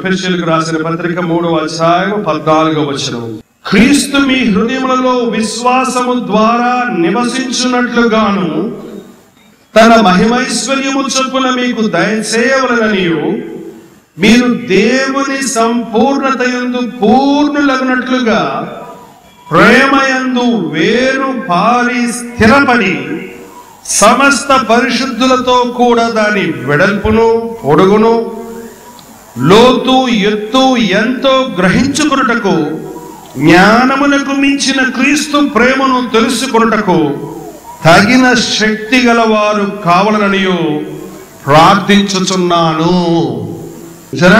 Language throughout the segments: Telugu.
ఎఫ్ఎస్ఎల్కి రాసిన పత్రిక మూడవ అధ్యాయం పద్నాలుగవ వచనం క్రీస్తు మీ హృదయములలో విశ్వాసము ద్వారా నివసించున్నట్లుగాను తన మహిమైశ్వర్యము చొప్పున మీకు దయచేయవలననియు మీరు దేవుని సంపూర్ణత యందు పూర్ణులగినట్లుగా ప్రేమయందు వేరు పారి స్థిరపడి సమస్త పరిశుద్ధులతో కూడా దాని వెడల్పును పొడుగును లోతు ఎత్తు ఎంతో గ్రహించుకున్నటకు జ్ఞానమునకు మించిన క్రీస్తు ప్రేమను తెలుసుకున్నటకు తగిన శక్తి గలవారు కావాలనియు ప్రార్థించుచున్నాను సరే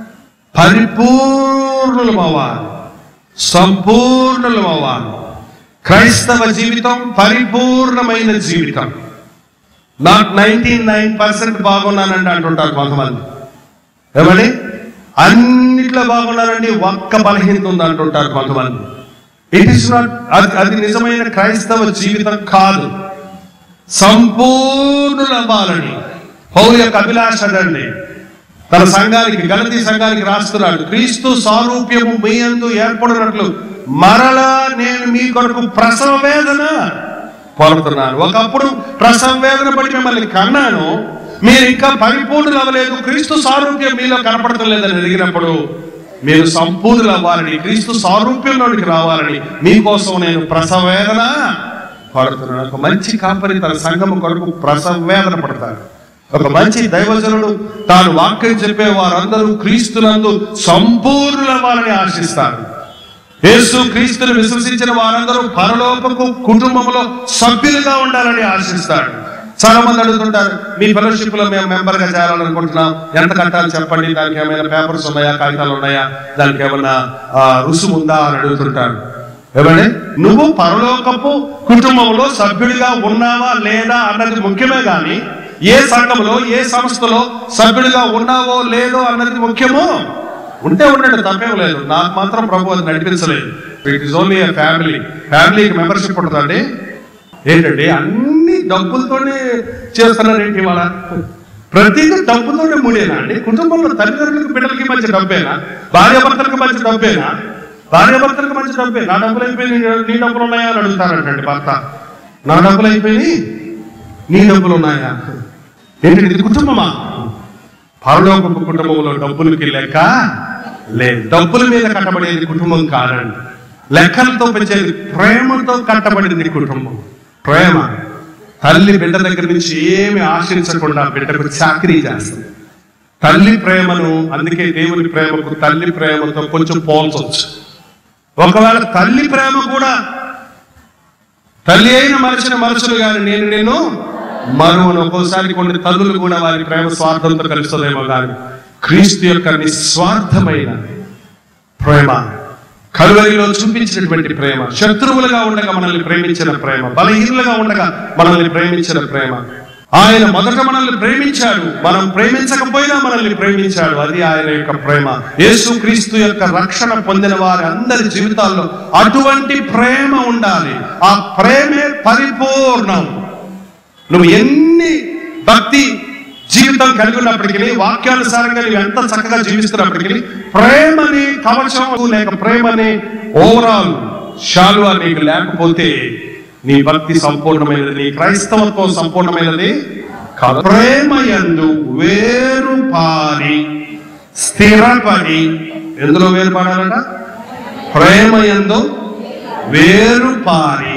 పరిపూర్ణులు అవ్వాలి సంపూర్ణులు అవ్వాలి క్రైస్తవ జీవితం పరిపూర్ణమైన జీవితం నాట్ నైన్టీ నైన్ పర్సెంట్ బాగున్నానండి అంటుంటారు కొంతమంది ఏమని అన్నిట్లో బాగున్నారండి ఒక్క బలహీనత ఉంది అంటుంటారు కొంతమంది ఇట్ ఇస్ నాట్ అది అది నిజమైన క్రైస్తవ జీవితం కాదు సంపూర్ణులు అవ్వాలని పౌరు యొక్క అభిలాష అదండి తన సంఘానికి గలతీ సంఘానికి రాస్తున్నాడు క్రీస్తు సారూప్యము మీ యందు ఏర్పడినట్లు మరలా నేను మీ కొరకు ప్రసవ వేదన పొలుతున్నాను ఒకప్పుడు ప్రసవ వేదన పడి మిమ్మల్ని కన్నాను మీరు ఇంకా పరిపూర్ణులు అవ్వలేదు క్రీస్తు సారూప్యం మీలో కనపడటం లేదని అడిగినప్పుడు మీరు సంపూర్ణులు అవ్వాలని క్రీస్తు సారూప్యంలోనికి రావాలని మీకోసం నేను ప్రసవ వేదన పడుతున్నాను ఒక మంచి కాపరి తన సంఘము కొరకు ప్రసవ వేదన పడతాడు ఒక మంచి దైవజనుడు తాను వాక్యం చెప్పే వారందరూ క్రీస్తునందు సంపూర్ణులవ్వాలని ఆశిస్తారు యేసు క్రీస్తుని విశ్వసించిన వారందరూ పరలోకపు కుటుంబంలో సభ్యులుగా ఉండాలని ఆశిస్తాడు చాలా మంది అడుగుతుంటారు మీ ఫెలోషిప్ లో మేము మెంబర్ గా చేయాలనుకుంటున్నాం ఎంత కట్టాలి చెప్పండి దానికి ఏమైనా పేపర్స్ ఉన్నాయా కాగితాలు ఉన్నాయా దానికి ఏమైనా ఆ, రుసుము ఉందా అని అడుగుతుంటారు ఏమండి నువ్వు పరలోకపు కుటుంబంలో సభ్యుడిగా ఉన్నావా లేదా అన్నది ముఖ్యమే గాని ఏ సంఘంలో ఏ సంస్థలో సభ్యుడిగా ఉన్నావో లేదో అన్నది ముఖ్యమో ఉంటే ఉండండి తప్పేం లేదు నాకు మాత్రం ప్రభు అది నడిపించలేదు ఇట్ ఇస్ ఓన్లీ ఫ్యామిలీ ఫ్యామిలీకి మెంబర్షిప్ ఉంటుందండి ఏంటండి అన్ని డబ్బులతోనే చేస్తున్నారేంటి ఇవాళ ప్రతిదీ డబ్బుతోనే ముడేనా అండి కుటుంబంలో తల్లిదండ్రులకు బిడ్డలకి మంచి డబ్బేనా భార్యాభర్తలకు మంచి డబ్బేనా భార్యాభర్తలకు మంచి డబ్బే నా డబ్బులు అయిపోయి నీ డబ్బులు ఉన్నాయా అని అడుగుతారంటండి భర్త నా డబ్బులు అయిపోయి నీ డబ్బులు ఉన్నాయా ఏంటండి ఇది కుటుంబమా పరలోకపు కుటుంబంలో డబ్బులకి లెక్క లేదు డబ్బుల మీద కట్టబడేది కుటుంబం కాదండి లెక్కలతో పెంచేది ప్రేమతో కట్టబడింది కుటుంబం ప్రేమ తల్లి బిడ్డ దగ్గర నుంచి ఏమి ఆశించకుండా బిడ్డకు చాకరీ చేస్తుంది తల్లి ప్రేమను అందుకే దేవుని ప్రేమకు తల్లి ప్రేమతో కొంచెం పోల్చవచ్చు ఒకవేళ తల్లి ప్రేమ కూడా తల్లి అయిన మనిషిని మనుషులు కానీ నేను నేను మరువను ఒక్కోసారి కొన్ని తల్లులు కూడా వారి ప్రేమ స్వార్థంతో కలుస్తుందేమో కానీ క్రీస్తు యొక్క నిస్వార్థమైన ప్రేమ కలువరిలో చూపించినటువంటి ప్రేమ శత్రువులుగా ఉండగా మనల్ని ప్రేమించిన ప్రేమ బలహీనులుగా ఉండగా మనల్ని ప్రేమించిన ప్రేమ ఆయన మొదట మనల్ని ప్రేమించాడు మనం ప్రేమించకపోయినా మనల్ని ప్రేమించాడు అది ఆయన యొక్క ప్రేమ యేసు క్రీస్తు యొక్క రక్షణ పొందిన వారి అందరి జీవితాల్లో అటువంటి ప్రేమ ఉండాలి ఆ ప్రేమే పరిపూర్ణం నువ్వు ఎన్ని భక్తి జీవితం కలిగి ఉన్నప్పటికీ వాక్యానుసారంగా నువ్వు ఎంత చక్కగా జీవిస్తున్నప్పటికీ ప్రేమని కవచం లేక ప్రేమని ఓవరాల్ శాలువా నీకు లేకపోతే నీ భక్తి సంపూర్ణమైనది నీ క్రైస్తవత్వం సంపూర్ణమైనది కాదు ప్రేమ యందు వేరు పారి స్థిరపడి ఎందులో వేరు పాడాలంట ప్రేమ యందు వేరు పారి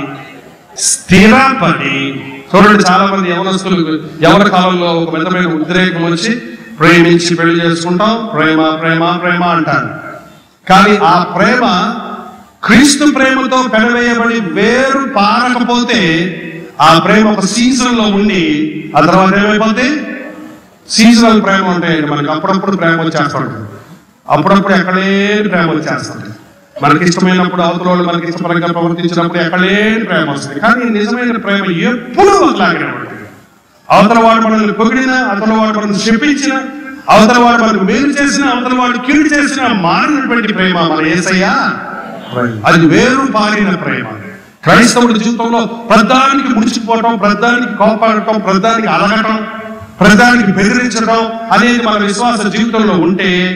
స్థిరపడి చూడండి చాలా మంది యవనస్తులు యవన కాలంలో ఒక విధమైన ఉద్రేకం వచ్చి ప్రేమించి పెళ్లి చేసుకుంటాం ప్రేమ ప్రేమ ప్రేమ అంటారు కానీ ఆ ప్రేమ క్రీస్తు ప్రేమతో పెనవేయబడి వేరు పారకపోతే ఆ ప్రేమ ఒక సీజన్ లో ఉండి ఆ తర్వాత ఏమైపోతే సీజనల్ ప్రేమ ఉంటాయండి మనకి అప్పుడప్పుడు ప్రేమ వచ్చేస్తుంటుంది అప్పుడప్పుడు ఎక్కడే ప్రేమ వచ్చేస్తుంది మనకి ఇష్టమైనప్పుడు అవతల వాళ్ళు మనకి ఇష్టపరంగా ప్రవర్తించినప్పుడు ఎక్కడే ప్రేమ వస్తుంది కానీ నిజమైన ప్రేమ ఎప్పుడూ ఒకలాగానే ఉంటుంది అవతల వాడు మనల్ని పొగిడినా అవతల వాడు మనల్ని శపించిన అవతల వాడు మనకు మేలు చేసిన అవతల వాడు కీడు చేసిన మారినటువంటి ప్రేమ మన ఏసయ్యా అది వేరు పారిన ప్రేమ క్రైస్తవుడి జీవితంలో ప్రధానికి ముడిచిపోవటం ప్రధానికి కోపాడటం ప్రధానికి అలగటం ప్రధానికి బెదిరించడం అనేది మన విశ్వాస జీవితంలో ఉంటే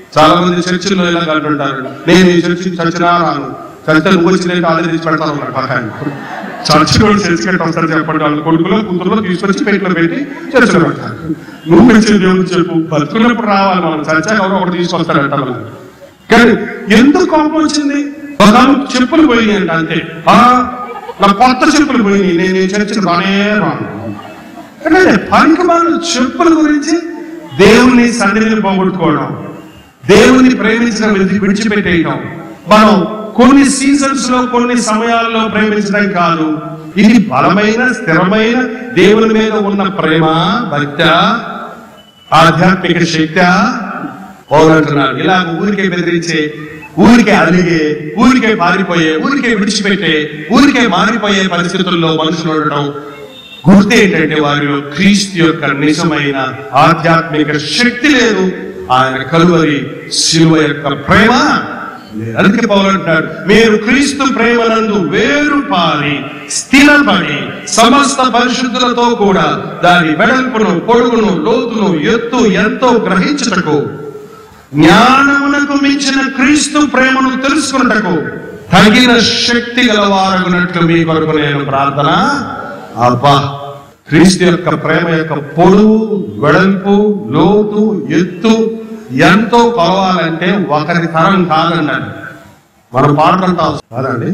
చాలా మంది చర్చిల్లో ఇలా అంటుంటారు నేను ఈ చర్చికి చచ్చినా రాను చర్చ నువ్వు వచ్చినట్టు ఆల్రెడీ తీసి పెడతాను అన్నాడు పక్కన చర్చి కూడా చర్చి కట్టి వస్తారు చెప్పండి వాళ్ళ కొడుకులో కూతురులో తీసుకొచ్చి పెట్టులో పెట్టి చర్చలో పెడతారు నువ్వు పెంచిన దేవుడు చెప్పు బతుకున్నప్పుడు రావాలి మనం చర్చ ఎవరో ఒకటి తీసుకొస్తారంట వాళ్ళు. కానీ ఎందుకు కోపం వచ్చింది ఒక ఆమె చెప్పులు పోయినాయి అంట అంతే ఆ నా కొత్త చెప్పులు పోయినాయి నేను ఈ చర్చికి రానే రాను అంటే పనికి వాళ్ళు చెప్పుల గురించి దేవుని సన్నిధిని పోగొట్టుకోవడం దేవుని ప్రేమించడం విడిచి- విడిచిపెట్టేయడం మనం కొన్ని సీజన్స్ లో కొన్ని సమయాల్లో ప్రేమించడం కాదు ఇది బలమైన స్థిరమైన దేవుని మీద ఉన్న ప్రేమ భక్త ఆధ్యాత్మిక శక్తి పోగొట్టున్నారు ఇలా ఊరికే బెదిరించే ఊరికే అలిగే ఊరికే పారిపోయే ఊరికే విడిచిపెట్టే ఊరికే మారిపోయే పరిస్థితుల్లో మనుషులు ఉండడం గుర్తు ఏంటంటే వారిలో క్రీస్తు యొక్క నిజమైన ఆధ్యాత్మిక శక్తి లేదు ఆయన కలువరి శిలువ యొక్క ప్రేమ లేదు. అందుకే పౌలు అంటాడు మీరు క్రీస్తు ప్రేమనందు వేరు పారి స్థిరపడి సమస్త పరిశుద్ధులతో కూడా దాని వెడల్పును పొడుగును లోతును ఎత్తు ఎంతో గ్రహించుటకు జ్ఞానమునకు మించిన క్రీస్తు ప్రేమను తెలుసుకున్నటకు తగిన శక్తి గలవారగునట్లు మీ కొరకు నేను ప్రార్థన అబ్బా క్రీస్తు యొక్క ప్రేమ యొక్క పొడవు వెడల్పు లోతు ఎత్తు ఎంతో కొలవాలంటే ఒకరి తరం కాదండి మనం పాడుకుంటాం కాదండి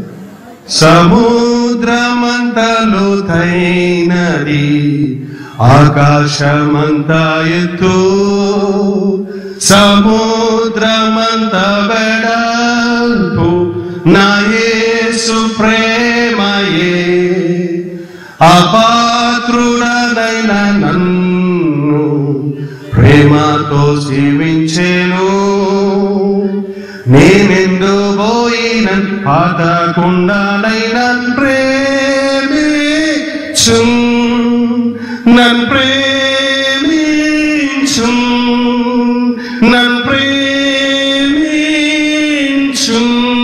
సముద్రమంతలు తైనది ఆకాశమంత ఎత్తు సముద్రమంత వెడల్పు నా యేసు ప్రేమయే అపాత్రుడనైన నన్ను ప్రేమతో జీవించేను నేనెందు పోయిన పాతకుండానైన ప్రేమించు నన్ ప్రేమించు నన్ ప్రేమించు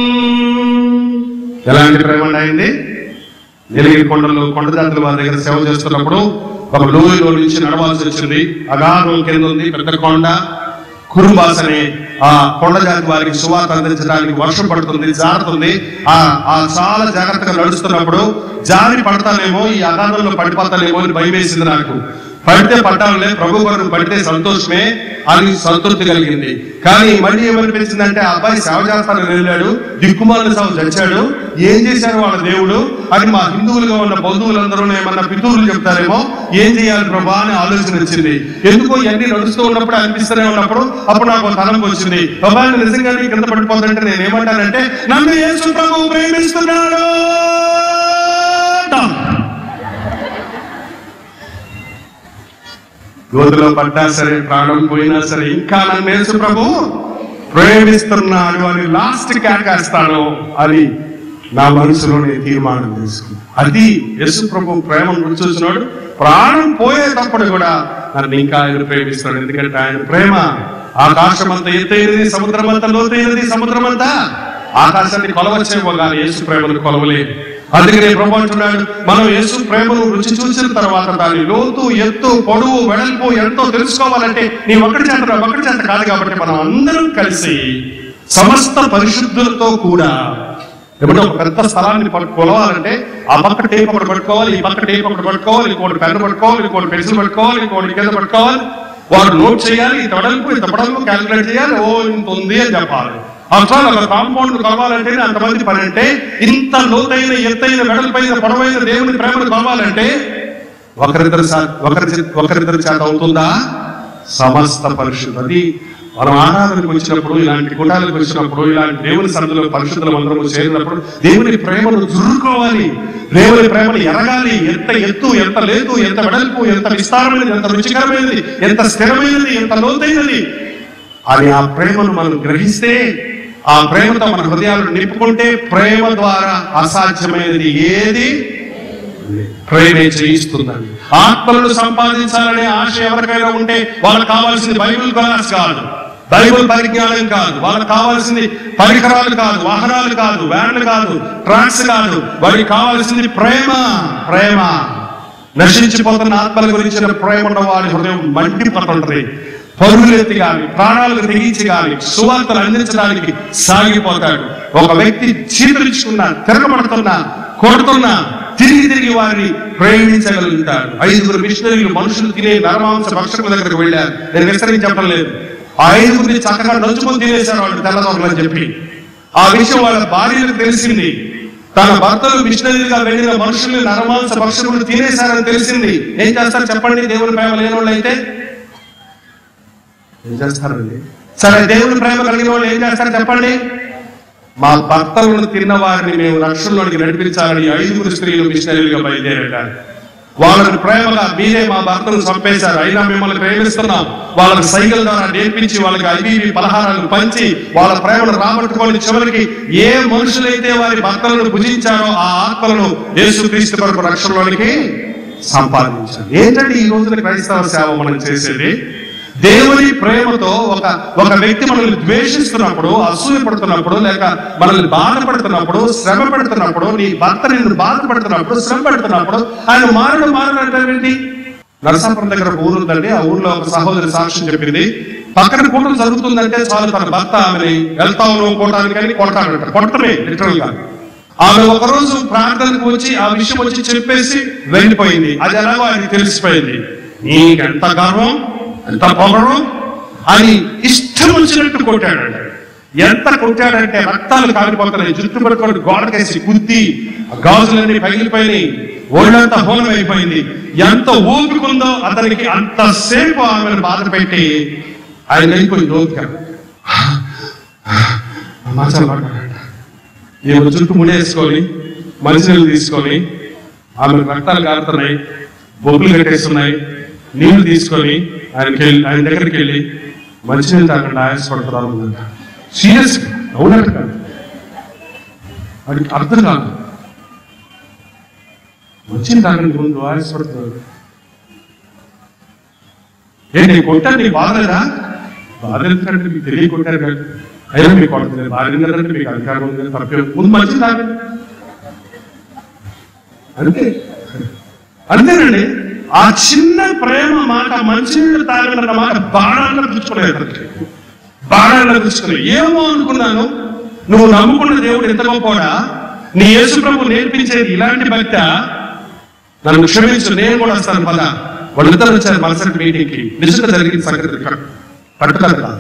ఎలాంటి ప్రేమ అయింది నీలగిరి కొండలో కొండ జాతుల వారి దగ్గర సేవ చేస్తున్నప్పుడు ఒక లోయలో నుంచి నడవాల్సి వచ్చింది అగాధం కింద ఉంది పెద్ద కొండ కురుబాస్ అనే ఆ కొండ జాతి వారికి సువార్త అందించడానికి వర్షం పడుతుంది జారుతుంది ఆ ఆ చాలా జాగ్రత్తగా నడుస్తున్నప్పుడు జారి పడతానేమో ఈ అగాధంలో పడిపోతానేమో అని భయం వేసింది నాకు పడితే పట్టాలే ప్రభు కొరకు పడితే సంతోషమే అని సంతృప్తి కలిగింది కానీ మళ్ళీ ఏమనిపించిందంటే ఆ అబ్బాయి సేవ చేస్తానని వెళ్ళాడు దిక్కుమాలిన సేవ చచ్చాడు ఏం చేశారు వాళ్ళ దేవుడు అని మా హిందువులుగా ఉన్న బంధువులందరూ ఏమన్నా పితూరులు చెప్తారేమో ఏం చేయాలి ప్రభా అని ఆలోచన వచ్చింది ఎందుకో ఇవన్నీ నడుస్తూ ఉన్నప్పుడు అనిపిస్తూనే ఉన్నప్పుడు అప్పుడు నాకు ఒక తలంపు వచ్చింది బాబా నిజంగానే కింద పడిపోతుంటే నేను ఏమంటానంటే నన్ను యేసు ప్రభు ప్రేమిస్తున్నాడు అంటాం. గోతులో పడ్డా సరే ప్రాణం పోయినా సరే ఇంకా నన్ను యేసు ప్రభు ప్రేమిస్తున్నాడు అని లాస్ట్ కేకేస్తాను అని నా మనసులో నేను తీర్మానం చేసుకున్నాను అది యేసు ప్రభు ప్రేమను రుచి చూసినాడు ప్రాణం పోయేటప్పుడు కూడా నన్ను ఇంకా ఆయన ప్రేమిస్తాడు ఎందుకంటే ఆయన ప్రేమ ఆకాశమంతా ఎత్తైనది సముద్రమంతా లోతైనది సముద్రమంతా ఆకాశాన్ని కొలవచ్చేమో కానీ యేసు ప్రేమను కొలవలేదు అందుకనే ప్రభు అంటున్నాడు మనం యేసు ప్రేమను రుచి చూసిన తర్వాత దాని లోతు ఎత్తు పొడవు వెడల్పు ఎంతో తెలుసుకోవాలంటే నీ ఒక్కడి చేత నా ఒక్కడి చేత కాదు కాబట్టి మనం అందరం కలిసి సమస్త పరిశుద్ధులతో కూడా ఎప్పుడో ఒక పెద్ద స్థలాన్ని పట్టు- కొలవాలంటే ఆ పక్క టేప్ ఒకటి పట్టుకోవాలి ఈ పక్క టేప్ ఒకటి పట్టుకోవాలి ఇంకోటి పెన్ను పట్టుకోవాలి ఇంకోటి పెన్సిల్ పట్టుకోవాలి ఇంకోటి కింద పట్టుకోవాలి వాడు నోట్ చేయాలి ఇంత వెడల్పు ఇంత పొడల్పు క్యాలిక్యులేట్ చేయాలి ఓ ఇంత ఉంది అని చెప్పాలి అట్లా ఒక కాంపౌండ్ కొలవాలంటే అంతమంది పని అంటే ఇంత లోతైన ఎత్తైన వెడల్పైన పొడవైన దేవుని ప్రేమను కొలవాలంటే ఒకరిద్దరు సా- ఒకరి చే- ఒకరిద్దరు చేత అవుతుందా సమస్త పరిశుద్ధి అది మనం ఆరాధనకు వచ్చినప్పుడు ఇలాంటి గుడాలకు వచ్చినప్పుడు ఇలాంటి దేవుని సన్నిధిలో పరిశుద్ధులు అందరము చేరినప్పుడు దేవుని ప్రేమను దుర్రుకోవాలి దేవుని ప్రేమను ఎరగాలి ఎంత ఎత్తు ఎంత లేదు ఎంత వెడల్పు ఎంత విస్తారమైనది ఎంత రుచికరమైనది ఎంత స్థిరమైనది ఎంత లోతైనది అని ఆ ప్రేమను మనం గ్రహిస్తే ఆ ప్రేమతో మన హృదయాలను నింపుకుంటే ప్రేమ ద్వారా అసాధ్యమైనది ఏది ప్రేమే చేయిస్తుందండి ఆత్మలను సంపాదించాలనే ఆశ ఎవరికైనా ఉంటే వాళ్ళకి కావాల్సింది బైబిల్ క్లాస్ కాదు బైబిల్ పరిజ్ఞానం కాదు వాళ్ళకి కావాల్సింది పరికరాలు కాదు వాహనాలు కాదు వ్యాన్లు కాదు ట్రాక్స్ కాదు వాడికి కావాల్సింది ప్రేమ ప్రేమ నశించిపోతున్న ఆత్మల గురించిన ప్రేమ ఉన్న వాడి హృదయం మండిపోతుంటది పరుగులెత్తి గాని ప్రాణాలకు తెగించి గాని సువార్తలు అందించడానికి సాగిపోతాడు ఒక వ్యక్తి చీతరించుకున్నా తిరగబడుతున్నా కొడుతున్నా తిరిగి తిరిగి వారిని ప్రేమించగలుగుతాడు ఐదుగురు మిషనరీలు మనుషులు తినే నరమాంస భక్షకుల దగ్గరికి వెళ్ళారు నేను విస్తరించి చెప్పడం లేదు ఆ ఐదుగురిని చక్కగా నంచుకొని తినేశారు వాళ్ళు తెల్లదొరలని చెప్పి ఆ విషయం వాళ్ళ భార్యలకు తెలిసింది తన భర్తలు మిషనరీగా వెళ్ళిన మనుషుల్ని నరమాంస భక్షకులు తినేశారని తెలిసింది ఏం చేస్తారు చెప్పండి దేవుని ప్రేమ లేని వాళ్ళు అయితే ఏం చేస్తారండి సరే దేవుని ప్రేమ కలిగిన వాళ్ళు ఏం చేస్తారు చెప్పండి మా భర్తలను తిన్న వారిని మేము రక్షణలోనికి నడిపించాలని ఐదుగురు స్త్రీలు మిషనరీలుగా బయలుదేరారు వాళ్ళని ప్రేమగా మీరే మా భర్తను చంపేశారు అయినా మిమ్మల్ని ప్రేమిస్తున్నాం వాళ్ళని సైకిల్ ద్వారా నేర్పించి వాళ్ళకి ఐవీవి పలహారాలు పంచి వాళ్ళ ప్రేమను రాబట్టుకొని చివరికి ఏ మనుషులైతే వారి భర్తలను భుజించారో ఆ ఆత్మలను యేసుక్రీస్తు కొరకు రక్షణలోనికి సంపాదించారు ఏంటంటే ఈ రోజున క్రైస్తవ సేవ మనం చేసేది దేవుని ప్రేమతో ఒక ఒక వ్యక్తి మనల్ని ద్వేషిస్తున్నప్పుడు అసూయపడుతున్నప్పుడు లేక మనల్ని బాధపడుతున్నప్పుడు శ్రమ పెడుతున్నప్పుడు నీ భర్త నిన్ను బాధపడుతున్నప్పుడు శ్రమ పెడుతున్నప్పుడు ఆయన మారడు మారడు అంటే నరసాపురం దగ్గర ఒక ఊరు ఉందండి ఆ ఊర్లో ఒక సహోదరి సాక్ష్యం చెప్పింది పక్కన కూటం జరుగుతుందంటే చాలు తన భర్త ఆమెని వెళ్తావు నువ్వు కూటానికని కొడతాడంట కొట్టమే లిటరల్ గా ఆమె ఒక రోజు ప్రార్థనకు వచ్చి ఆ విషయం వచ్చి చెప్పేసి వెళ్ళిపోయింది అది ఎలాగో ఆయనకి తెలిసిపోయింది నీకెంత గర్వం ఎంత పొగరు అని ఇష్టం వచ్చినట్టు కొట్టాడంట ఎంత కొట్టాడంటే రక్తాలు కాలిపోతున్నాయి జుట్టు పట్టుకొని గోడకేసి కుద్ది ఆ గాజులన్నీ పగిలిపోయినాయి ఒళ్ళంతా హోలం అయిపోయింది ఎంత ఊపికుందో అతనికి అంతసేపు ఆమెను బాధ పెట్టి ఆయన వెళ్ళిపోయింది ఓపిక మాసాలు పడ్డాడంట ఈమె జుట్టు ముడేసుకొని మంచినీళ్ళు తీసుకొని ఆమె రక్తాలు కారుతున్నాయి బొబ్బులు కట్టేస్తున్నాయి నీళ్లు తీసుకొని ఆయనకి వెళ్ళి ఆయన దగ్గరికి వెళ్ళి మంచినీళ్ళు తాగండి ఆయాసపడుతున్నారు సీరియస్ అవునట్టు కాదు వాడికి అర్థం కాదు మంచిని తాగండి ముందు ఆయాసపడుతున్నారు ఏంటి నేను కొట్టాను నీకు బాధలేదా బాధ ఎందుకంటే మీకు తెలియ కొట్టారు కదా అయినా మీకు కొడుతుంది బాధ ఎందుకంటే మీకు అధికారం ఉంది కదా, తప్పే ఉంది. ముందు మంచి తాగండి అంతే అంతేనండి ఆ చిన్న ప్రేమ మాట మంచినీళ్ళు తాగడం మాట బాణాలను పుచ్చుకోలేదు బాణాలను పుచ్చుకోలేదు ఏమో అనుకున్నాను నువ్వు నమ్ముకున్న దేవుడు ఎంత గొప్పవాడా నీ యేసు ప్రభు నేర్పించేది ఇలాంటి భక్త నన్ను క్షమించు నేను కూడా వస్తాను పద వాళ్ళిద్దరు వచ్చారు మలసటి మీటింగ్ కి నిజంగా జరిగిన సంగతి పట్టుదల కాదు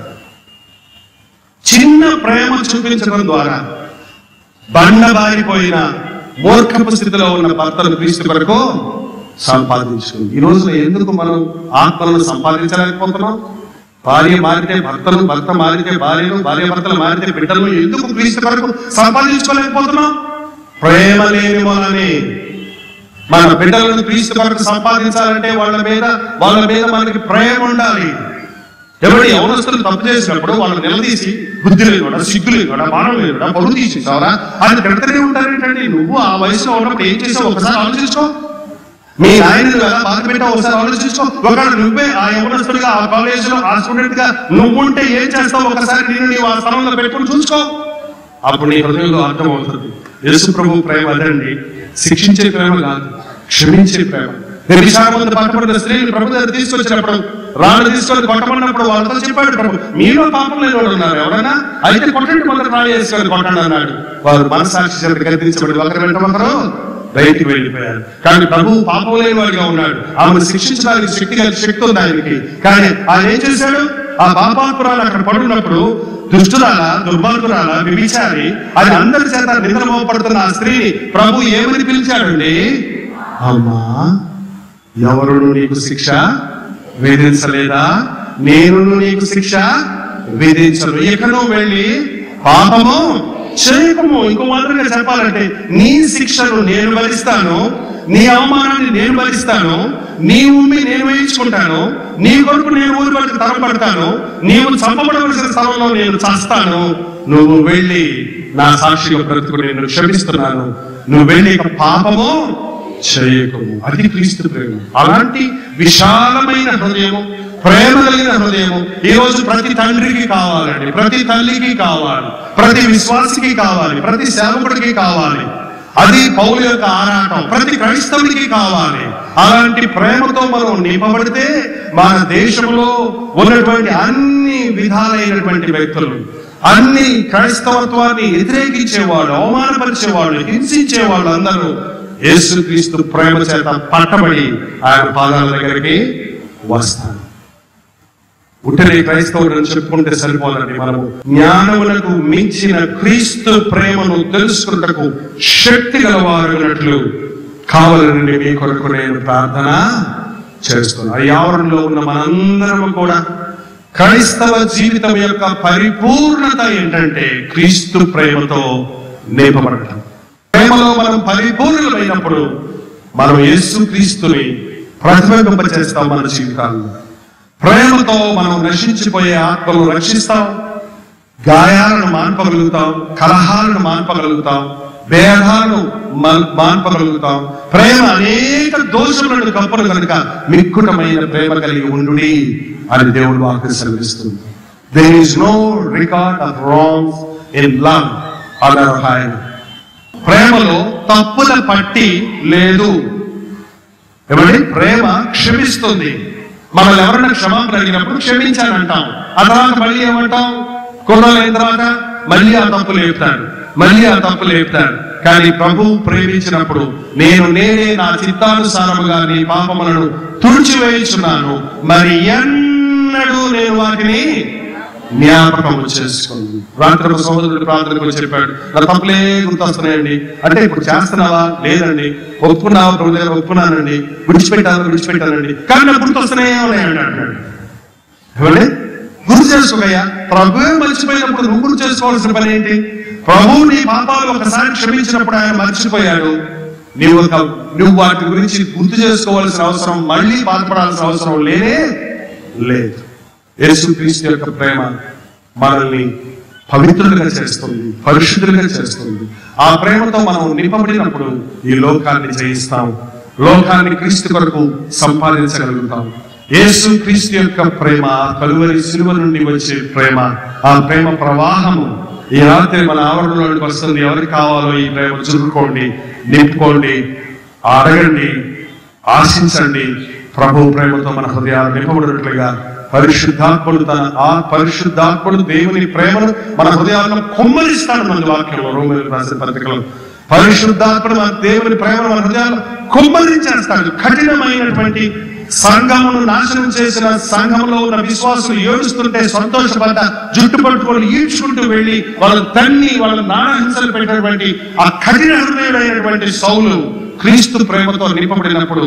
చిన్న ప్రేమ చూపించడం ద్వారా బండబారిపోయిన మూర్ఖపు స్థితిలో ఉన్న భర్తను క్రీస్తు కొరకు సంపాదించుకుంది ఈ రోజున ఎందుకు మనం ఆత్మలను సంపాదించలేకపోతున్నాం భార్య మారితే భర్తను భర్త మారితే భార్యను భార్య భర్తలు మారితే బిడ్డలను ఎందుకు క్రీస్తు కొరకు సంపాదించుకోలేకపోతున్నాం ప్రేమ లేని వలనే మన బిడ్డలను క్రీస్తు కొరకు సంపాదించాలంటే వాళ్ళ మీద వాళ్ళ మీద మనకి ప్రేమ ఉండాలి ఎవరి యవనస్తులు తప్పు చేసినప్పుడు వాళ్ళని నిలదీసి బుద్ధి లేనివాడా సిగ్గు లేనివాడా మానవ లేనివాడా పరువు తీసేసావరా ఆయన తిడతనే ఉంటారేంటండి నువ్వు ఆ వయసులో ఉన్నప్పుడు ఏం చేసావు ఒకసారి ఆలోచించుకో మీ నాయన ఎలా బాధ పెట్టావు ఒకసారి ఆలోచించుకో ఒకవేళ నువ్వే ఆ యవనస్తుడిగా ఆ కాలేజ్ లో ఆ స్టూడెంట్ గా నువ్వుంటే ఏం చేస్తావు ఒకసారి నేను నీవు ఆ స్థలంలో పెట్టుకుని చూసుకో అప్పుడు నీ హృదయంలో అర్థం అవుతుంది యేసు ప్రభు ప్రేమ అదండి శిక్షించే ప్రేమ కాదు క్షమించే ప్రేమ విశాఖమంది పట్టబడిన స్త్రీని ప్రభు దగ్గర తీసుకొచ్చినప్పుడు రాళ్ళు తీసుకొని కొట్టమన్నప్పుడు వాళ్ళతో చెప్పాడు ప్రభు మీలో పాపం లేని వాడు ఉన్నారు ఎవరైనా అయితే కొట్టండి మొదటి రాయి వేసుకొని కొట్టండి అన్నాడు వారు మనసాక్షి చేత గద్దించబడి ఒకరి వెంట ఒకరు బయటికి వెళ్ళిపోయారు కానీ ప్రభు పాపం లేని వాడిగా ఉన్నాడు ఆమెను శిక్షించడానికి శక్తి కలిగి శక్తి ఉంది ఆయనకి కానీ ఆయన ఏం చేశాడు ఆ పాపాత్పురాలు అక్కడ పడున్నప్పుడు దుష్టురాల దుర్మార్గురాల విభిచారి అది అందరి చేత నిద్ర మోపడుతున్న ఆ స్త్రీని ప్రభు ఏమని పిలిచాడండి అమ్మా ఎవరును నీకు శిక్ష విధించలేదా నేను నీకు శిక్ష విధించను ఎక్కడో వెళ్ళి పాపము చేయకము ఇంకో మాదిరిగా చెప్పాలంటే నీ శిక్షను నేను భరిస్తాను నీ అవమానాన్ని నేను భరిస్తాను నీ ఉమ్మి నేను వేయించుకుంటాను నీ కొడుకు నేను ఊరి వరకు తరపడతాను నీవు చంపబడవలసిన స్థలంలో నేను చస్తాను నువ్వు వెళ్ళి నా సాక్షిగా బ్రతుకు నేను క్షమిస్తున్నాను నువ్వు వెళ్ళి ఇక పాపము చేయకము అది క్రీస్తు ప్రేమ అలాంటి విశాలమైన హృదయము ప్రేమ కలిగిన హృదయము ఈ రోజు ప్రతి తండ్రికి కావాలండి ప్రతి తల్లికి కావాలి ప్రతి విశ్వాసికి కావాలి ప్రతి సేవకుడికి కావాలి అది పౌలు యొక్క ఆరాటం ప్రతి క్రైస్తవుడికి కావాలి అలాంటి ప్రేమతో మనం నింపబడితే మన దేశంలో ఉన్నటువంటి అన్ని విధాలైనటువంటి వ్యక్తులు అన్ని క్రైస్తవత్వాన్ని వ్యతిరేకించేవాళ్ళు అవమానపరిచేవాళ్ళు హింసించేవాళ్ళు అందరూ యేసుక్రీస్తు ప్రేమ చేత పట్టబడి ఆయన పాదాల దగ్గరికి వస్తారు ఉట్టనే క్రైస్తవుడు అని చెప్పుకుంటే సరిపోదండి మనము జ్ఞానములకు మించిన క్రీస్తు ప్రేమను తెలుసుకున్నటకు శక్తి గలవారున్నట్లు కావాలని మీ కొరకు నేను ప్రార్థన చేస్తున్నాను ఆ ఆవరణలో ఉన్న మనందరము కూడా క్రైస్తవ జీవితం యొక్క పరిపూర్ణత ఏంటంటే క్రీస్తు ప్రేమతో నింపబడటం ప్రేమలో మనం పరిపూర్ణమైనప్పుడు మనం యేసు క్రీస్తుని ప్రతిబింబ చేస్తాం మన జీవితాల్లో ప్రేమతో మనం నశించిపోయే ఆత్మలను రక్షిస్తాం గాయాలను మాన్పగలుగుతాం కలహాలను మాన్పగలుగుతాం భేదాలను మన్- మాన్పగలుగుతాం ప్రేమ అనేక దోషములను కప్పను కనుక మిక్కుటమైన ప్రేమ కలిగి ఉండు అని దేవుడు వాక్యం సెలవిస్తుంది there is no record of wrongs in love అదర్ హాయ్ ప్రేమలో తప్పుల పట్టి లేదు ఏమండి ప్రేమ క్షమిస్తుంది మనల్ని ఎవరైనా క్షమాపణ అడిగినప్పుడు క్షమించానంటాం ఆ తర్వాత మళ్ళీ ఏమంటాం కొన్నాళ్ళు అయిన తర్వాత మళ్ళీ ఆ తప్పు లేపుతాడు మళ్ళీ ఆ తప్పు లేపుతాడు కానీ ప్రభు ప్రేమించినప్పుడు నేను నేనే నా చిత్తానుసారముగా నీ పాపములను తుడిచివేయుచున్నాను మరి ఎన్నడూ నేను వాటిని జ్ఞాపకం చేసుకుంది రాత్రి ఒక సహోదరుడు ప్రార్థనకు వచ్చి చెప్పాడు నా తప్పులే గుర్తొస్తున్నాయండి అంటే ఇప్పుడు చేస్తున్నావా లేదండి ఒప్పుకున్నావా ప్రభు దగ్గర ఒప్పుకున్నానండి విడిచిపెట్టాను విడిచిపెట్టానండి కానీ నాకు గుర్తొస్తున్నాయే ఉన్నాయండి అంటాడు ఏమండి గుర్తు చేసుకోకయ్యా ప్రభువే మర్చిపోయినప్పుడు నువ్వు గుర్తు చేసుకోవాల్సిన పని ఏంటి ప్రభువు నీ పాపాలు ఒకసారి క్షమించినప్పుడు ఆయన మర్చిపోయాడు నీవు ఒక నువ్వు వాటి గురించి గుర్తు చేసుకోవాల్సిన అవసరం మళ్ళీ బాధపడాల్సిన అవసరం లేనే లేదు యేసుక్రీస్తు యొక్క ప్రేమ మనల్ని పవిత్రులుగా చేస్తుంది పరిశుద్ధులుగా చేస్తుంది ఆ ప్రేమతో మనం నింపబడినప్పుడు ఈ లోకాన్ని జయిస్తాం లోకాన్ని క్రీస్తు కొరకు సంపాదించగలుగుతాం యేసు క్రీస్తు యొక్క ప్రేమ కలువరి సిలువ నుండి వచ్చే ప్రేమ ఆ ప్రేమ ప్రవాహము ఈ రాత్రి మన ఆవరణలోకి వస్తుంది ఎవరికి కావాలో ఈ ప్రేమ చురుకోండి నింపుకోండి అడగండి ఆశించండి ప్రభు ప్రేమతో మన హృదయాలు నింపబడినట్లుగా పరిశుద్ధాత్ముడు తన ఆ పరిశుద్ధాత్ముడు దేవుని ప్రేమను మన హృదయాలను కుమ్మరిస్తాడు మన వాక్యంలో రోమిలకు రాసిన పత్రికలో పరిశుద్ధాత్ముడు మన దేవుని ప్రేమను మన హృదయాలను కుమ్మరించేస్తాడు కఠినమైనటువంటి సంఘమును నాశనం చేసిన సంఘంలో ఉన్న విశ్వాసులు ఏడుస్తుంటే సంతోషపడ్డ జుట్టు పట్టుకొని ఈడ్చుకుంటూ వెళ్ళి వాళ్ళ తన్ని వాళ్ళ నానహింసలు పెట్టినటువంటి ఆ కఠిన హృదయుడైనటువంటి సౌలు క్రీస్తు ప్రేమతో నింపబడినప్పుడు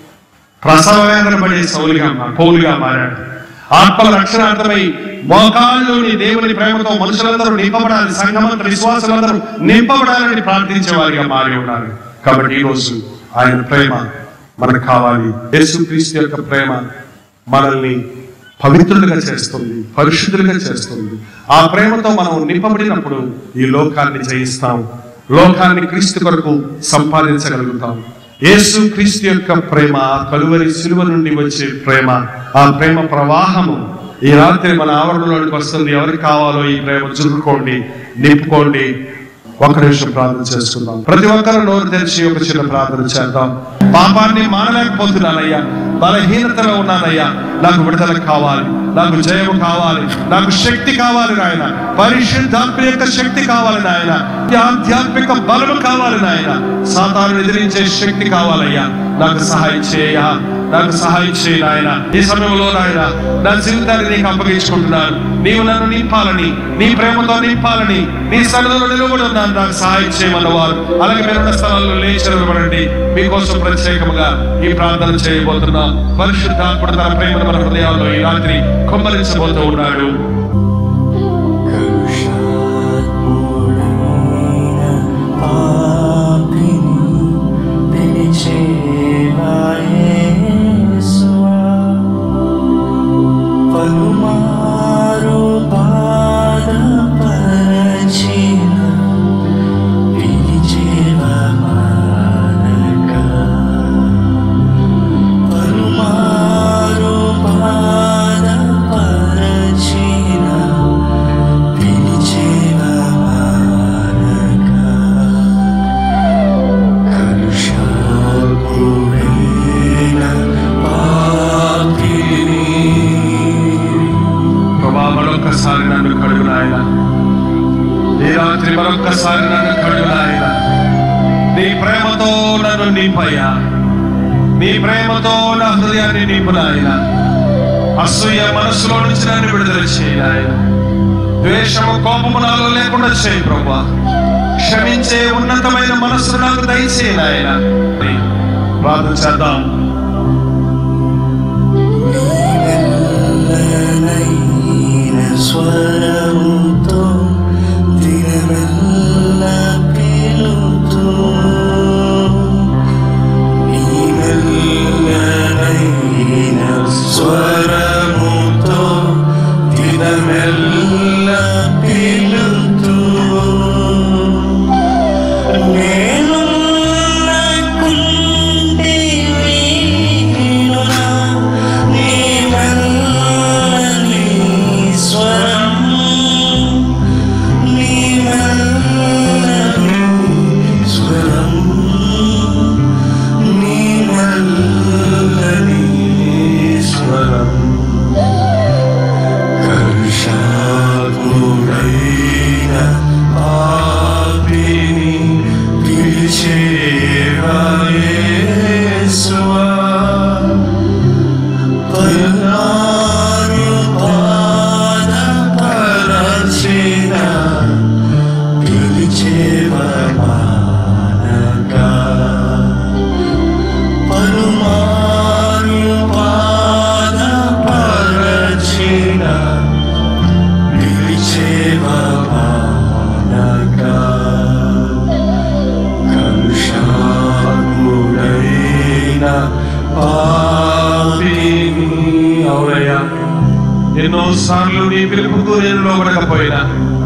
ప్రసవ వేదన పడే సౌలుగా మా- పౌలుగా మారాడు ఆత్మల రక్షణార్థమై మోకాళ్ళలోని దేవుని ప్రేమతో మనుషులందరూ నింపబడాలి సంఘమంతా విశ్వాసులందరూ నింపబడాలని ప్రార్థించే వారిగా మారి ఉన్నారు కాబట్టి ఈ రోజు ఆయన ప్రేమ మనకు కావాలి యేసుక్రీస్తు యొక్క ప్రేమ మనల్ని పవిత్రులుగా చేస్తుంది పరిశుద్ధులుగా చేస్తుంది ఆ ప్రేమతో మనం నింపబడినప్పుడు ఈ లోకాన్ని జయిస్తాం లోకాన్ని క్రీస్తు కొరకు సంపాదించగలుగుతాం యేసు క్రీస్తు యొక్క ప్రేమ కలువరి సిలువ నుండి వచ్చే ప్రేమ ఆ ప్రేమ ప్రవాహము ఈ రాత్రి మన ఆవరణలోనికి వస్తుంది ఎవరికి కావాలో ఈ ప్రేమ చురుకోండి నింపుకోండి ఒక నిమిషం ప్రార్థన చేసుకుందాం ప్రతి ఒక్కరు నోరు తెరిచి ఒక చిన్న ప్రార్థన చేద్దాం పాపాన్ని మానలేకపోతున్నానయ్యా బలహీనతలో ఉన్నానయ్యా నాకు విడుదల కావాలి నాకు జయము కావాలి నాకు శక్తి కావాలి నాయన పరిశుద్ధాత్మ యొక్క శక్తి కావాలి నాయన ఆధ్యాత్మిక బలము కావాలి నాయన సాతాను ఎదిరించే శక్తి కావాలయ్యా నాకు సహాయం చేయ నాకు సహాయం చేయ నాయన ఈ సమయంలో నాయన నా జీవితాన్ని నీకు అప్పగించుకుంటున్నాను నీవు నన్ను నింపాలని నీ ప్రేమతో నింపాలని నీ సన్నిధిలో నిలబడి ఉన్నాను నాకు సహాయం చేయమన్నవారు అలాగే మీరున్న స్థలాల్లో లేచి నిలబడండి మీకోసం ప్రత్యేకముగా ఈ ప్రార్థన చేయబోతున్నాం పరిశుద్ధాత్ముడు తన ప్రేమను మన హృదయాల్లో ఈ రాత్రి కుమ్మరించబోతూ ఉన్నాడు కరుషాత్ముడైన పాపిని పిలిచేవా యేసువా. పలుమారు బాధపరచిన పిలిచేవా మానక. పలుమారు బాధపరచిన నింపయ్యా నీ ప్రేమతో నా హృదయాన్ని నింపు నాయన అసూయ మనసులో నుంచి నన్ను విడుదల చేయి నాయన ద్వేషము కోపము నాలో లేకుండా చేయి ప్రభా క్షమించే ఉన్నతమైన మనస్సు నాకు దయచేయి నాయన ప్రార్థన చేద్దాం మెల్లనైన స్వరముతో దినమెల్ల పిలుతూ నీ మెల్లనైన స్వరముతో దినమెల్ల పిలుతూ నేను కుంటి వీణునా నీ మెల్లని స్వరం నీ మెల్లని స్వరం నీ మెల్లని స్వరం కరుషాత్ముడైన పాపిని పిలిచేవా యేసువా పల్లారు పాద పరచిన పిలిచేవా మానక పలుమారు పాద పరచిన పిలిచేవా మానక కలుషాత్ముడైన పాపిని అవునయ్యా ఎన్నో సార్లు నీ పిలుపుకు నేను లోబడకపోయినా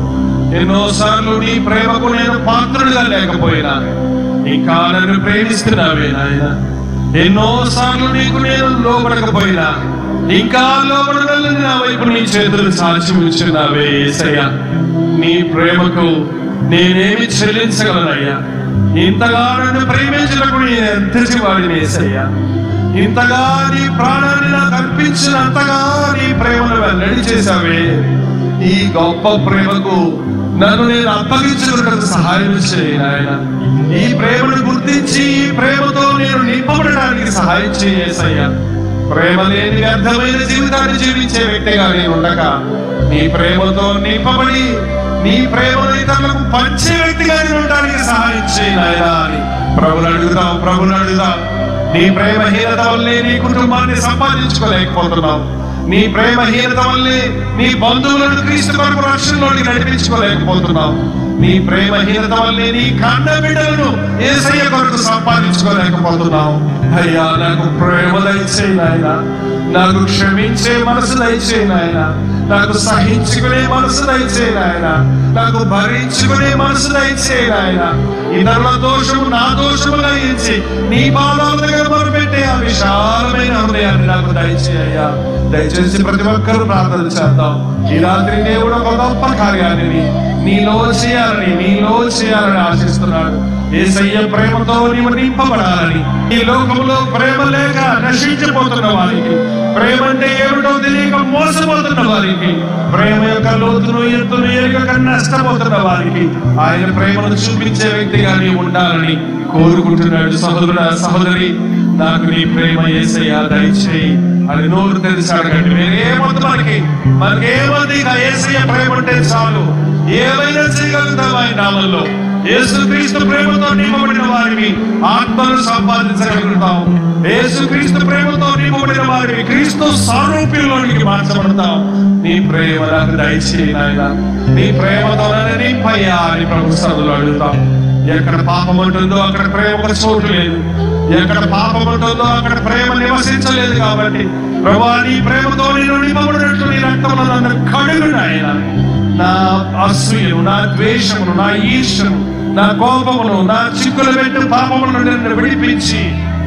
ఎన్నో సార్లు నీ ప్రేమకు నేను పాత్రుడుగా లేకపోయినా ఇంకా నన్ను ప్రేమిస్తున్నావే నాయన ఎన్నో సార్లు నీకు నేను లోబడకపోయినా ఇంకా లోబడగలని నా వైపు నీ చేతులు సాక్షి ఉంచున్నావే ఏసయ్యా నీ ప్రేమకు నేనేమి చెల్లించగలనయ్యా ఇంతగా నన్ను ప్రేమించినప్పుడు నేను ఎంత వాడిని ఏసయ్యా ఇంతగా నీ ప్రాణాన్ని నాకు అర్పించినంతగా నీ ప్రేమను వెల్లడి చేశావే ఈ గొప్ప ప్రేమకు నన్ను నేను అప్పగించుకున్నట్టు సహాయం చేయి నాయన ఈ ప్రేమను గుర్తించి ఈ ప్రేమతో నేను నింపబడడానికి సహాయం చేయేసయ్యా ప్రేమ లేని వ్యర్థమైన జీవితాన్ని జీవించే వ్యక్తిగా నేను ఉండగా నీ ప్రేమతో నింపబడి నీ ప్రేమను ఇతరులకు పంచే వ్యక్తిగా నేను ఉండడానికి సహాయం చేయి నాయనా అని ప్రభుని అడుగుదాం ప్రభుని అడుగుదాం నీ ప్రేమహీనత వల్లే నీ కుటుంబాన్ని సంపాదించుకోలేకపోతున్నావు నీ ప్రేమహీనత వల్లే నీ బంధువులను క్రీస్తు కొరకు రక్షణలోకి నడిపించుకోలేకపోతున్నావు నీ ప్రేమహీనత వల్లే నీ కన్న బిడ్డలను ఏసయ్య కొరకు సంపాదించుకోలేకపోతున్నావు అయ్యా నాకు ప్రేమ దయచేయి నాయన నాకు క్షమించే మనసు దయచేయి నాయన నాకు సహించుకునే మనసు దయచేయి నాయన నాకు భరించుకునే మనసు దయచేయి నాయన ఇతరుల దోషము నా దోషముగా ఎంచి నీ పాదాల దగ్గర మొరపెట్టే ఆ విశాలమైన హృదయాన్ని నాకు దయచేయ్యా దయచేసి ప్రతి ఒక్కరూ ప్రార్థన చేద్దాం ఈ రాత్రి దేవుడు ఒక గొప్ప కార్యాన్ని నీలో చేయాలని నీలో చేయాలని ఆశిస్తున్నాడు ఏసయ్య ప్రేమతో నీవు నింపబడాలని ఈ లోకంలో ప్రేమ లేక నశించిపోతున్న వారికి ప్రేమ అంటే ఏమిటో తెలియక మోసపోతున్న వారికి ప్రేమ యొక్క లోతును ఎత్తును ఎరగక నష్టపోతున్న వారికి ఆయన ప్రేమను చూపించే వ్యక్తిగా నీవు ఉండాలని కోరుకుంటున్నాడు సహోదరుడ సహోదరి నాకు నీ ప్రేమ ఏసయ్యా దయచేయి అని నోరు తెలిసి అడగండి మీరేమొద్దు మనకి మనకేమంది ఇక ఏసయ్య ప్రేమ ఉంటే చాలు ఏమైనా చేయగలుగుతాం ఆయన నామంలో యేసుక్రీస్తు ప్రేమతో నింపబడిన వారిని ఆత్మను సంపాదించగలుగుతాం యేసుక్రీస్తు ప్రేమతో నింపబడిన వారిని క్రీస్తు సారూప్యంలోనికి మార్చబడతాం నీ ప్రేమ నాకు దయచేయి నాయన నీ ప్రేమతో నన్ను నింపయ్యా అని ప్రభు సదులు అడుగుతాం ఎక్కడ పాపం ఉంటుందో అక్కడ ప్రేమకు చోటు లేదు ఎక్కడ పాపం ఉంటుందో అక్కడ ప్రేమ నివసించలేదు కాబట్టి ప్రభా నీ ప్రేమతో నేను నింపబడినట్లు నీ రక్తంలో నన్ను కడుగు నాయన నా అసూయను నా ద్వేషమును నా ఈర్షను నా కోపమును నా చిక్కులు పెట్టు పాపముల నుండి నన్ను విడిపించి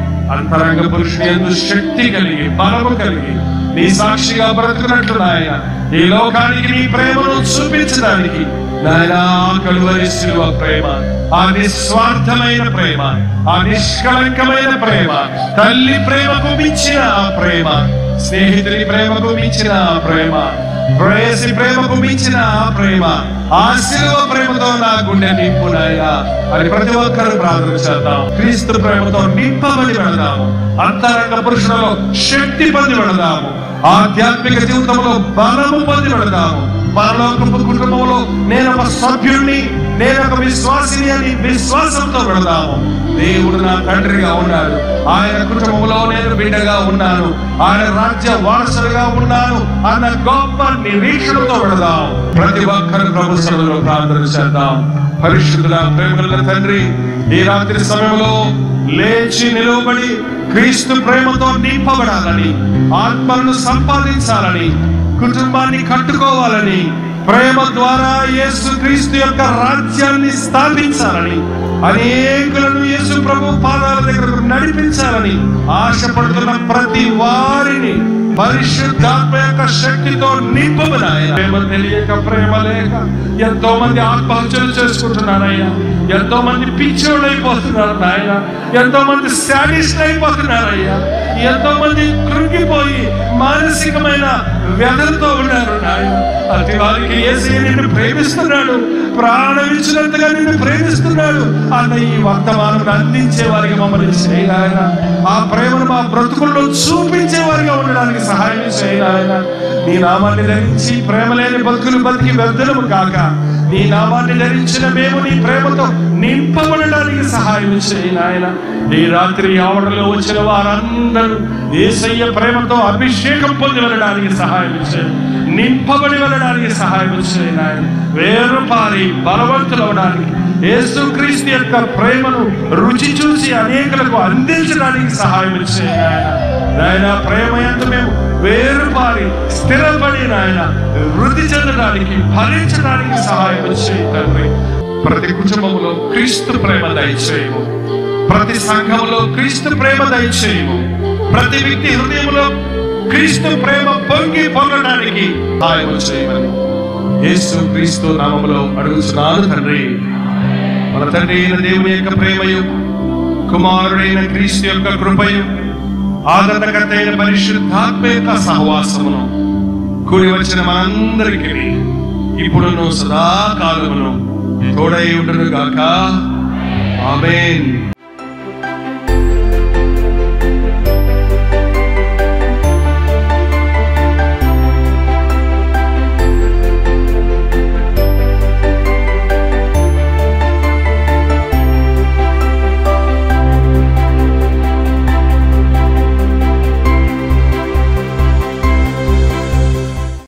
అంతరంగ పురుషుని ఎందు శక్తి కలిగి బలము కలిగి నీ సాక్షిగా బ్రతుకున్నట్లు నాయన ఈ లోకానికి నీ ప్రేమను చూపించడానికి నాయన కలువరి శిలువ ప్రేమ ఆ నిస్వార్థమైన ప్రేమ ఆ నిష్కలంకమైన ప్రేమ తల్లి ప్రేమకు మించిన ఆ ప్రేమ స్నేహితుని ప్రేమకు మించిన ఆ ప్రేమ ప్రేసి ప్రేమకు మించిన ఆ ప్రేమ ఆ శిలువ ప్రేమతో నా గుండె నింపునాయా అని ప్రతి ఒక్కరు ప్రార్థన చేద్దాం క్రీస్తు ప్రేమతో నింపబడి వెళదాము అంతరంగ పురుషులలో శక్తి పొంది వెళదాము ఆధ్యాత్మిక జీవితంలో బలము పొంది వెళదాము పరలోకపు కుటుంబంలో నేను ఒక సభ్యుణ్ణి నేను ఒక విశ్వాసిని అని విశ్వాసంతో వెళదాము దేవుడు నా తండ్రిగా ఉన్నాడు ఆయన కుటుంబంలో నేను బిడ్డగా ఉన్నాను ఆయన రాజ్య వారసులుగా ఉన్నాను అన్న గొప్ప నిరీక్షణతో వెళదాం ప్రతి ఒక్కరు ప్రభు సభలో ప్రార్థన చేద్దాం పరిశుద్ధుల ప్రేమల తండ్రి ఈ రాత్రి సమయంలో లేచి నిలువబడి క్రీస్తు ప్రేమతో నింపబడాలని ఆత్మలను సంపాదించాలని కుటుంబాన్ని కట్టుకోవాలని ప్రేమ ద్వారా యేసు క్రీస్తు యొక్క రాజ్యాన్ని స్థాపించాలని అనేకులను యేసు ప్రభు పాదాల దగ్గరకు నడిపించాలని ఆశపడుతున్న ప్రతి వారిని పరిశుద్ధాత్మ యొక్క శక్తితో నింపబడాయి ప్రేమ తెలియక ప్రేమ లేక ఎంతో మంది ఆత్మహత్యలు చేసుకుంటున్నారయ్యా ఎంతో మంది పిచ్చోళ్ళు అయిపోతున్నారు నాయన ఎంతో మంది శాడిస్ట్ అయిపోతున్నారయ్యా ఎంతో మంది కృంగిపోయి మానసికమైన వ్యధలతో ఉన్నారు నాయన అతి వారికి ఏసీ నిన్ను ప్రేమిస్తున్నాడు ప్రాణం ఇచ్చినంతగా నిన్ను ప్రేమిస్తున్నాడు అన్న ఈ వర్తమానం అందించే వారికి మమ్మల్ని చేయాలయన ఆ ప్రేమను మా బ్రతుకుల్లో చూపించే వారిగా ఉండడానికి సహాయం చేయాలయన నీ నామాన్ని ధరించి ప్రేమ లేని బతుకులు బతికి వ్యర్థులము కాక నీ నామాన్ని ధరించిన మేము నీ ప్రేమతో నింపబడడానికి సహాయం చేయి ఆయన ఈ రాత్రి ఆవడలో వచ్చిన వారందరూ ఏసయ్య ప్రేమతో అభిషేకం పొంది వెళ్ళడానికి సహాయం చేయి నింపబడి వెళ్ళడానికి సహాయం చేయి నాయన వేరు పారి బలవంతులవడానికి యేసుక్రీస్తు యొక్క ప్రేమను రుచి చూసి అనేకులకు అందించడానికి సహాయం చేయి నాయన నాయన ప్రేమ ఎంత మేము వేరుపారి స్థిరపడి నాయన వృద్ధి చెందడానికి ఫలించడానికి సహాయం చేయి తండ్రి ప్రతి కుటుంబంలో క్రీస్తు ప్రేమ దయచేయము ప్రతి సంఘంలో క్రీస్తు ప్రేమ దయచేయము ప్రతి వ్యక్తి హృదయంలో క్రీస్తు ప్రేమ పొంగి పొందడానికి సహాయం చేయమని యేసు క్రీస్తు నామములో అడుగుతున్నాను తండ్రి మన తండ్రి అయిన దేవుని యొక్క ప్రేమయు కుమారుడైన క్రీస్తు యొక్క కృపయు ఆదరణకర్త అయిన పరిశుద్ధాత్మ యొక్క సహవాసమును కూడి వచ్చిన మనందరికీ ఇప్పుడును సదాకాలమును తోడై ఉండును గాక ఆమేన్